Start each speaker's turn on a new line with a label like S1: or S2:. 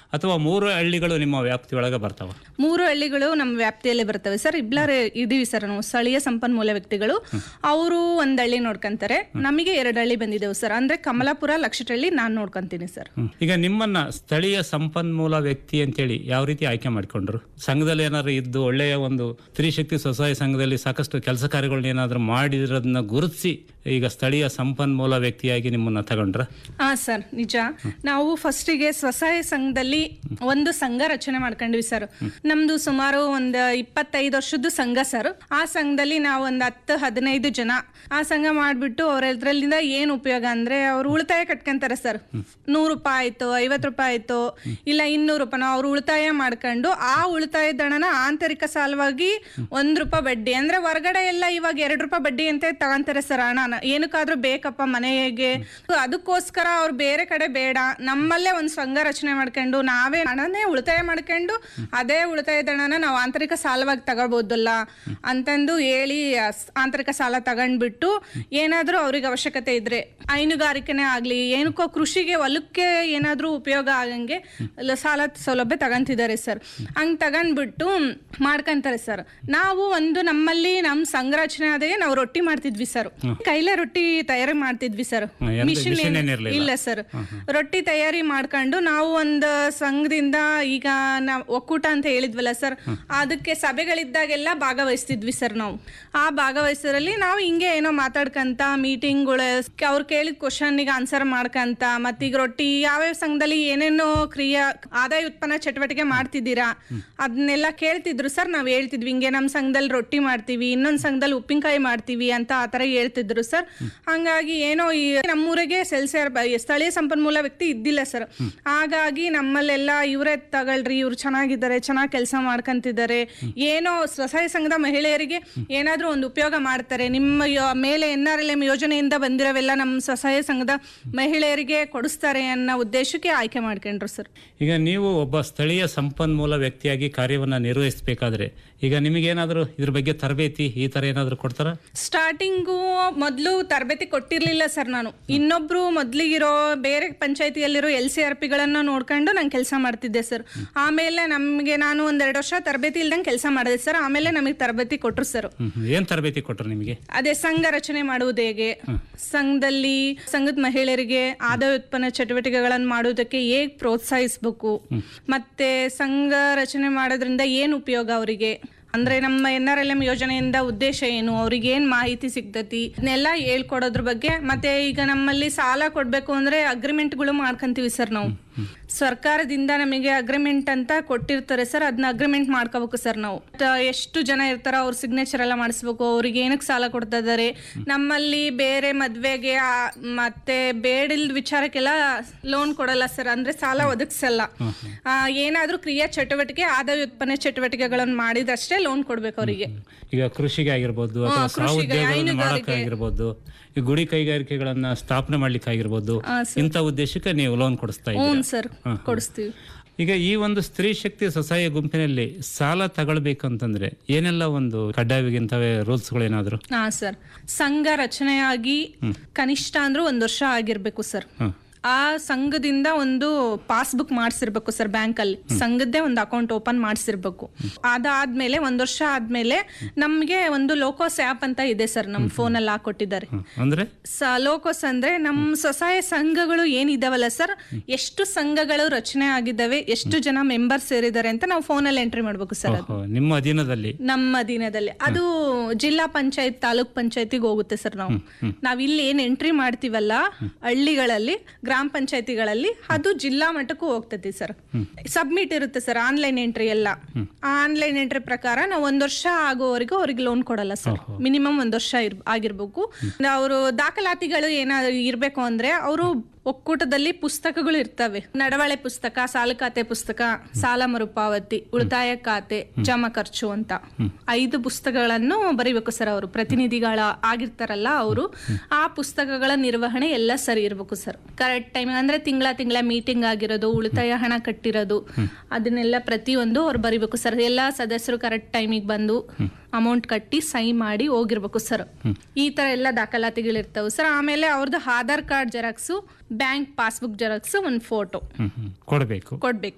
S1: ಅಥವಾ ಮೂರು ಹಳ್ಳಿಗಳು ನಿಮ್ಮ ವ್ಯಾಪ್ತಿ ಒಳಗೆ ಬರ್ತಾವ
S2: ಮೂರು ಹಳ್ಳಿಗಳು ನಮ್ಮ ವ್ಯಾಪ್ತಿಯಲ್ಲಿ ಬರ್ತವೆ ಸರ್ ಇಬ್ಲಾರೆ ಇದೀವಿ ಸರ್ ನಾವು ಸ್ಥಳೀಯ ಸಂಪನ್ಮೂಲ ವ್ಯಕ್ತಿಗಳು ಅವರು ಒಂದ್ ಹಳ್ಳಿ ನೋಡ್ಕೊಂತಾರೆ ನಮಗೆ ಎರಡು ಹಳ್ಳಿ ಬಂದಿದ್ದೇವೆ ಸರ್ ಅಂದ್ರೆ ಕಮಲಾಪುರ ಲಕ್ಷಟಳ್ಳಿ ನಾನ್ ನೋಡ್ಕೊಂತೀನಿ ಸರ್
S1: ಈಗ ನಿಮ್ಮನ್ನ ಸ್ಥಳೀಯ ಸಂಪನ್ಮೂಲ ವ್ಯಕ್ತಿ ಅಂತೇಳಿ ಯಾವ ರೀತಿ ಆಯ್ಕೆ ಮಾಡ್ಕೊಂಡ್ರು ಸಂಘದಲ್ಲಿ ಏನಾದ್ರು ಇದ್ದು ಒಳ್ಳೆಯ ಒಂದು ಸ್ತ್ರೀಶಕ್ತಿ ಸ್ವಸಹಾಯ ಸಂಘದಲ್ಲಿ ಸಾಕಷ್ಟು ಕೆಲಸ ಕಾರ್ಯಗಳನ್ನ ಏನಾದ್ರು ಮಾಡಿರೋದನ್ನ ಗುರುತಿಸಿ ಈಗ ಸ್ಥಳೀಯ ಸಂಪನ್ಮೂಲ ವ್ಯಕ್ತಿಯಾಗಿ ನಿಮ್ಮನ್ನ ತಗೊಂಡ್ರ
S2: ಹಾ ಸರ್ ನಿಜ ನಾವು ಫಸ್ಟಿಗೆ ಸ್ವಸಹಾಯ ಸಂಘದಲ್ಲಿ ಒಂದು ಸಂಘ ರಚನೆ ಮಾಡ್ಕೊಂಡ್ವಿ ಸರ್ ನಮ್ದು ಸುಮಾರು ಒಂದು ಇಪ್ಪತ್ತೈದು ವರ್ಷದ್ದು ಸಂಘ ಸರ್ ಆ ಸಂಘದಲ್ಲಿ ನಾವು ಒಂದು ಹತ್ತು ಹದಿನೈದು ಜನ ಆ ಸಂಘ ಮಾಡ್ಬಿಟ್ಟು ಅವ್ರದ್ರಲ್ಲಿಂದ ಏನ್ ಉಪಯೋಗ ಅಂದ್ರೆ ಅವ್ರು ಉಳಿತಾಯ ಕಟ್ಕೊಂತಾರೆ ಸರ್ ನೂರು ರೂಪಾಯಿ ಆಯ್ತು ಐವತ್ತು ರೂಪಾಯಿ ಆಯ್ತು ಇಲ್ಲ ಇನ್ನೂರು ರೂಪಾಯಿ ಅವ್ರು ಉಳಿತಾಯ ಮಾಡ್ಕೊಂಡು ಆ ಉಳಿತಾಯದ ಹಣನ ಆಂತರಿಕ ಸಾಲವಾಗಿ ಒಂದ್ ರೂಪಾಯಿ ಬಡ್ಡಿ ಅಂದ್ರೆ ಹೊರಗಡೆ ಎಲ್ಲ ಇವಾಗ ಎರಡು ರೂಪಾಯಿ ಬಡ್ಡಿ ಅಂತ ತಗೊಂತಾರೆ ಸರ್ ಹಣನ ಏನಕ್ಕಾದ್ರೂ ಬೇಕಪ್ಪ ಮನೆಗೆ ಅದಕ್ಕೋಸ್ಕರ ಅವ್ರು ಬೇರೆ ಕಡೆ ಬೇಡ ನಮ್ಮಲ್ಲೇ ಒಂದ್ ಸಂಘ ರಚನೆ ಮಾಡ್ಕೊಂಡು ನಾವೇ ಹಣನೇ ಉಳಿತಾಯ ಮಾಡ್ಕೊಂಡು ಅದೇ ಉಳಿತಾಯದ ಹಣನ ನಾವು ಆಂತರಿಕ ಸಾಲವಾಗಿ ತಗೋಬಹುದಲ್ಲ ಅಂತಂದು ಹೇಳಿ ಆ ಸ್- ಆಂತರಿಕ ಸಾಲ ತಗೊಂಡ್ಬಿಟ್ಟು ಏನಾದ್ರೂ ಅವ್ರಿಗೆ ಅವಶ್ಯಕತೆ ಇದ್ರೆ ಹೈನುಗಾರಿಕೆನೇ ಆಗ್ಲಿ ಏನಕ್ಕೋ ಕೃಷಿಗೆ ಹೊಲಕ್ಕೆ ಏನಾದ್ರೂ ಉಪಯೋಗ ಆಗಂಗೆ ಲ- ಸಾಲ ಸೌಲಭ್ಯ ತಗೊಂತಿದ್ದಾರೆ ಸರ್ ಹಂಗ್ ತಗೊಂಡ್ಬಿಟ್ಟು ಮಾಡ್ಕೊಂತಾರೆ ಸರ್ ನಾವು ಒಂದು ನಮ್ಮಲ್ಲಿ ನಮ್ ಸಂಘ ರಚನೆ ಆದಾಗೆ ನಾವು ರೊಟ್ಟಿ ಮಾಡ್ತಿದ್ವಿ ಸರ್ ಕೈಲೇ ರೊಟ್ಟಿ ತಯಾರಿ ಮಾಡ್ತಿದ್ವಿ ಸರ್
S1: ಯಾವ್ದು
S2: ಮಿಷಿನ್
S1: machine ಏನಿರ್ಲಿಲ್ಲ.
S2: ಇಲ್ಲ ಸರ್ ರೊಟ್ಟಿ ತಯಾರಿ ಮಾಡ್ಕೊಂಡು ನಾವು ಒಂದು ಸಂಘದಿಂದ ಈಗ ನಾವು ಒಕ್ಕೂಟ ಅಂತ ಹೇಳಿದ್ವಲ್ಲ ಸರ್ ಅದಕ್ಕೆ ಸಭೆಗಳಿದ್ದಾಗೆಲ್ಲ ಭಾಗವಹಿಸ್ತಿದ್ವಿ ಸರ್ ನಾವು ಆ ಭಾಗವಹಿಸೋದ್ರಲ್ಲಿ ನಾವು ಹಿಂಗೆ ಏನೋ ಮಾತಾಡ್ಕಂತ ಮೀಟಿಂಗ್ಗಳು ಅವ್ರು ಕೇಳಿದ ಕ್ವಶನ್ಗೆ ಆನ್ಸರ್ ಮಾಡ್ಕಂತ ಮತ್ತೀಗ ರೊಟ್ಟಿ ಯಾವ್ಯಾವ ಸಂಘದಲ್ಲಿ ಏನೇನೋ ಕ್ರಿಯಾ ಆದಾಯ ಉತ್ಪನ್ನ ಚಟುವಟಿಕೆ ಮಾಡ್ತಿದ್ದೀರಾ ಅದನ್ನೆಲ್ಲ ಕೇಳ್ತಿದ್ರು ಸರ್ ನಾವ್ ಹೇಳ್ತಿದ್ವಿ ಹಿಂಗೆ ನಮ್ಮ ಸಂಘದಲ್ಲಿ ರೊಟ್ಟಿ ಮಾಡ್ತೀವಿ ಇನ್ನೊಂದ್ ಸಂಘದಲ್ಲಿ ಉಪ್ಪಿನಕಾಯಿ ಮಾಡ್ತೀವಿ ಅಂತ ಆ ತರ ಹೇಳ್ತಿದ್ರು ಸರ್ ಹಂಗಾಗಿ ಏನೋ ಈ ನಮ್ಮೂರಿಗೆ ಸೆಲ್ಸಿಯರ್ ಸ್ಥಳೀಯ ಸಂಪನ್ಮೂಲ ವ್ಯಕ್ತಿ ಇದ್ದಿಲ್ಲ ಸರ್ ಹಾಗಾಗಿ ನಮ್ಮಲ್ಲೆಲ್ಲ ಇವರೇ ತಗೊಳ್ರಿ ಇವ್ರು ಚೆನ್ನಾಗಿದ್ದಾರೆ ಚೆನ್ನಾಗಿ ಕೆಲಸ ಮಾಡ್ಕೊಂತಿದ್ದಾರೆ ಏನೋ ಸ್ವಸಹಾಯ ಸಂಘದ ಮಹಿಳೆಯರಿಗೆ ಏನಾದ್ರೂ ಒಂದು ಉಪಯೋಗ ಮಾಡ್ತಾರೆ ನಿಮ್ಮ ಯೋ- ಮೇಲೆ ಎನ್ ಆರ್ ಎಲ್ ಎಂ ಯೋಜನೆಯಿಂದ ಬಂದಿರೋವೆಲ್ಲ ನಮ್ಮ ಸ್ವಸಹಾಯ ಸಂಘದ ಮಹಿಳೆಯರಿಗೆ ಕೊಡಿಸ್ತಾರೆ ಅನ್ನೋ ಉದ್ದೇಶಕ್ಕೆ ಆಯ್ಕೆ ಮಾಡ್ಕೊಂಡ್ರು ಸರ್
S1: ಈಗ ನೀವು ಒಬ್ಬ ಸ್ಥಳೀಯ ಸಂಪನ್ಮೂಲ ವ್ಯಕ್ತಿಯಾಗಿ ಕಾರ್ಯವನ್ನ ನಿರ್ವಹಿಸಬೇಕಾದ್ರೆ ಈಗ ನಿಮಗೇನಾದರೂ ಇದ್ರ ಬಗ್ಗೆ ತರಬೇತಿ ಈ ತರ ಏನಾದರೂ ಕೊಡ್ತಾರ
S2: ಸ್ಟಾರ್ಟಿಂಗು ಮೊದಲು ತರಬೇತಿ ಕೊಟ್ಟಿರ್ಲಿಲ್ಲ ಸರ್ ನಾನು ಇನ್ನೊಬ್ರು ಮೊದ್ಲಿಗಿರೋ ಬೇರೆ ಪಂಚಾಯತಿಯಲ್ಲಿರೋ ಎಲ್ ಸಿ ಆರ್ ಪಿಗಳನ್ನ ನೋಡ್ಕೊಂಡು ನಾನು ಕೆಲಸ ಮಾಡ್ತಿದ್ದೆ ಸರ್ ಆಮೇಲೆ ನಮಗೆ ನಾನು ಒಂದೆರಡು ವರ್ಷ ತರಬೇತಿ ಇಲ್ದಂಗೆ ಕೆಲಸ ಮಾಡಿದೆ ಸರ್ ಆಮೇಲೆ ನಮಗೆ ತರಬೇತಿ ಕೊಟ್ರು ಸರ್
S1: ಹ್ಮ್. ಏನ್ ತರಬೇತಿ ಕೊಟ್ರು ನಿಮಗೆ
S2: ಅದೇ ಸಂಘ ರಚನೆ ಮಾಡುವುದು ಹೇಗೆ ಸಂಘದಲ್ಲಿ ಸಂಘದ ಮಹಿಳೆಯರಿಗೆ ಆದಾಯ ಉತ್ಪನ್ನ ಚಟುವಟಿಕೆಗಳನ್ನು ಮಾಡುವುದಕ್ಕೆ ಹೇಗ್ ಪ್ರೋತ್ಸಾಹಿಸಬೇಕು ಮತ್ತೆ ಸಂಘ ರಚನೆ ಮಾಡೋದ್ರಿಂದ ಏನು ಉಪಯೋಗ ಅವರಿಗೆ ಅಂದ್ರೆ ನಮ್ಮ ಎನ್ ಆರ್ ಎಲ್ ಎಂ ಯೋಜನೆಯಿಂದ ಉದ್ದೇಶ ಏನು ಅವ್ರಿಗೆ ಏನ್ ಮಾಹಿತಿ ಸಿಗ್ತತಿ ಇದನ್ನೆಲ್ಲ ಹೇಳ್ಕೊಡೋದ್ರ ಬಗ್ಗೆ ಮತ್ತೆ ಈಗ ನಮ್ಮಲ್ಲಿ ಸಾಲ ಕೊಡ್ಬೇಕು ಅಂದ್ರೆ ಅಗ್ರಿಮೆಂಟ್ಗಳು ಮಾಡ್ಕೊಂತೀವಿ ಸರ್ ನಾವು ಸರ್ಕಾರದಿಂದ ನಮಗೆ ಅಗ್ರಿಮೆಂಟ್ ಅಂತ ಕೊಟ್ಟಿರ್ತಾರೆ ಸರ್ ಅದನ್ನ ಅಗ್ರಿಮೆಂಟ್ ಮಾಡ್ಕೋಬೇಕು ಸರ್ ನಾವು ತ- ಎಷ್ಟು ಜನ ಇರ್ತಾರ ಅವ್ರ ಸಿಗ್ನೇಚರ್ ಎಲ್ಲ ಮಾಡಿಸ್ಬೇಕು ಅವ್ರಿಗೆ ಏನಕ್ಕೆ ಸಾಲ ಕೊಡ್ತಾ ಇದಾರೆ ನಮ್ಮಲ್ಲಿ ಬೇರೆ ಮದ್ವೆಗೆ ಆ- ಮತ್ತೆ ಬೇಡಿಲ್ದ ವಿಚಾರಕ್ಕೆಲ್ಲ ಲೋನ್ ಕೊಡಲ್ಲ ಸರ್ ಅಂದ್ರೆ ಸಾಲ ಒದಗಿಸಲ್ಲ ಆ, ಏನಾದ್ರೂ ಕ್ರಿಯಾ ಚಟುವಟಿಕೆ ಆದಾಯ ಉತ್ಪನ್ನ ಚಟುವಟಿಕೆಗಳನ್ನು ಮಾಡಿದಷ್ಟೇ ಲೋನ್ ಕೊಡ್ಬೇಕು ಅವರಿಗೆ
S1: ಈಗ ಕೃಷಿಗೆ ಆಗಿರ್ಬೋದು ಅಥವಾ ಸಾಹುದ್ಯೋಗಗಳನ್ನು ಮಾಡಕ್ಕೆ ಆಗಿರ್ಬೋದು ಈ ಗುಡಿ ಕೈಗಾರಿಕೆಗಳನ್ನ ಸ್ಥಾಪನೆ ಮಾಡ್ಲಿಕ್ಕೆ ಆಗಿರ್ಬೋದು ಇಂಥ ಉದ್ದೇಶಕ್ಕೆ ನೀವು ಲೋನ್ ಕೊಡಿಸ್ತಾ
S2: ಹ್ಞೂ
S1: ಇದ್ದೀರಾ
S2: ಸರ್ ಕೊಡಿಸ್ತೀವಿ
S1: ಈಗ ಈ ಒಂದು ಸ್ತ್ರೀ ಶಕ್ತಿ ಸ್ವಸಹಾಯ ಗುಂಪಿನಲ್ಲಿ ಸಾಲ ತಗೊಳ್ಬೇಕಂತಂದ್ರೆ ಏನೆಲ್ಲ ಒಂದು ಕಡ್ಡಾಯವಾಗಿಂತವೇ ರೂಲ್ಸ್ಗಳು ಏನಾದ್ರು
S2: ಹಾ ಸರ್ ಸಂಘ ರಚನೆಯಾಗಿ ಕನಿಷ್ಠ ಅಂದ್ರೂ ಒಂದ್ ವರ್ಷ ಆಗಿರ್ಬೇಕು ಸರ್
S1: ಹ್ಮ್.
S2: ಆ ಸಂಘದಿಂದ ಒಂದು ಪಾಸ್ಬುಕ್ ಮಾಡಿಸಿರ್ಬೇಕು ಸರ್ ಬ್ಯಾಂಕ್ ಅಲ್ಲಿ ಸಂಘದ್ದೇ ಒಂದು ಅಕೌಂಟ್ ಓಪನ್ ಮಾಡಿಸಿರ್ಬೇಕು ಅದಾದ್ಮೇಲೆ ಒಂದ್ ವರ್ಷ ಆದ್ಮೇಲೆ ನಮ್ಗೆ ಒಂದು ಲೋಕೋಸ್ ಆ್ಯಪ್ ಅಂತ ಇದೆ ಸರ್ ನಮ್ ಫೋನ್ ಅಲ್ಲಿ ಹಾಕೊಟ್ಟಿದ್ದಾರೆ
S1: ಹ್ಮ್. ಅಂದ್ರೆ
S2: ಸ ಲೋಕೋಸ್ ಅಂದ್ರೆ ನಮ್ಮ ಸ್ವಸಹಾಯ ಸಂಘಗಳು ಏನಿದಾವಲ್ಲ ಸರ್ ಎಷ್ಟು ಸಂಘಗಳು ರಚನೆ ಆಗಿದ್ದಾವೆ ಎಷ್ಟು ಜನ ಮೆಂಬರ್ಸ್ ಸೇರಿದ್ದಾರೆ ಅಂತ ನಾವು ಫೋನಲ್ಲಿ ಎಂಟ್ರಿ ಮಾಡ್ಬೇಕು ಸರ್ ಅದು
S1: ಓಹೋ, ನಿಮ್ಮ ಅಧೀನದಲ್ಲಿ
S2: ನಮ್ಮ ದಿನದಲ್ಲಿ ಅದು ಜಿಲ್ಲಾ ಪಂಚಾಯತ್ ತಾಲೂಕ್ ಪಂಚಾಯತಿಗೆ ಹೋಗುತ್ತೆ ಸರ್ ನಾವು ನಾವ್ ಇಲ್ಲಿ ಏನ್ ಎಂಟ್ರಿ ಮಾಡ್ತೀವಲ್ಲ ಹಳ್ಳಿಗಳಲ್ಲಿ ಗ್ರಾಮ ಪಂಚಾಯತಿಗಳಲ್ಲಿ ಅದು ಜಿಲ್ಲಾ ಮಟ್ಟಕ್ಕೂ ಹೋಗ್ತೈತಿ ಸರ್ ಸಬ್ಮಿಟ್ ಇರುತ್ತೆ ಸರ್ ಆನ್ಲೈನ್ ಎಂಟ್ರಿ ಎಲ್ಲ ಆನ್ಲೈನ್ ಎಂಟ್ರಿ ಪ್ರಕಾರ ನಾವು ಒಂದ್ ವರ್ಷ ಆಗೋವರೆಗೂ ಅವ್ರಿಗೆ ಲೋನ್ ಕೊಡಲ್ಲ ಸರ್ ಮಿನಿಮಮ್ ಒಂದ್ ವರ್ಷ ಇರ್ ಆಗಿರ್ಬೇಕು ಅವರು ದಾಖಲಾತಿಗಳು ಏನಾದ್ರು ಇರ್ಬೇಕು ಅಂದ್ರೆ ಅವರು ಒಕ್ಕೂಟದಲ್ಲಿ ಪುಸ್ತಕಗಳು ಇರ್ತವೆ ನಡವಳೆ ಪುಸ್ತಕ ಸಾಲ ಖಾತೆ ಪುಸ್ತಕ ಸಾಲ ಮರುಪಾವತಿ ಉಳಿತಾಯ ಖಾತೆ ಜಮಾ ಖರ್ಚು ಅಂತ ಐದು ಪುಸ್ತಕಗಳನ್ನು ಬರೀಬೇಕು ಸರ್ ಅವರು ಪ್ರತಿನಿಧಿಗಳ ಆಗಿರ್ತಾರಲ್ಲ ಅವರು ಆ ಪುಸ್ತಕಗಳ ನಿರ್ವಹಣೆ ಎಲ್ಲ ಸರಿ ಇರ್ಬೇಕು ಸರ್ ಕರೆಕ್ಟ್ ಟೈಮ್ ಅಂದ್ರೆ ತಿಂಗಳ ತಿಂಗಳ ಮೀಟಿಂಗ್ ಆಗಿರೋದು ಉಳಿತಾಯ ಹಣ ಕಟ್ಟಿರೋದು ಅದನ್ನೆಲ್ಲ ಪ್ರತಿಯೊಂದು ಅವ್ರು ಬರಿಬೇಕು ಸರ್ ಎಲ್ಲಾ ಸದಸ್ಯರು ಕರೆಕ್ಟ್ ಟೈಮಿಗೆ ಬಂದು ಅಮೌಂಟ್ ಕಟ್ಟಿ ಸೈ ಮಾಡಿ ಹೋಗಿರ್ಬೇಕು ಸರ್ ಈ ತರ ಎಲ್ಲ ದಾಖಲಾತಿಗಳಿರ್ತಾವೆ ಸರ್ ಆಮೇಲೆ ಅವ್ರದ್ದು Aadhaar card xerox bank passbook xerox ಒಂದು ಫೋಟೋ
S1: ಹ್ಮ್ ಹ್ಮ್. ಕೊಡ್ಬೇಕು
S2: ಕೊಡ್ಬೇಕು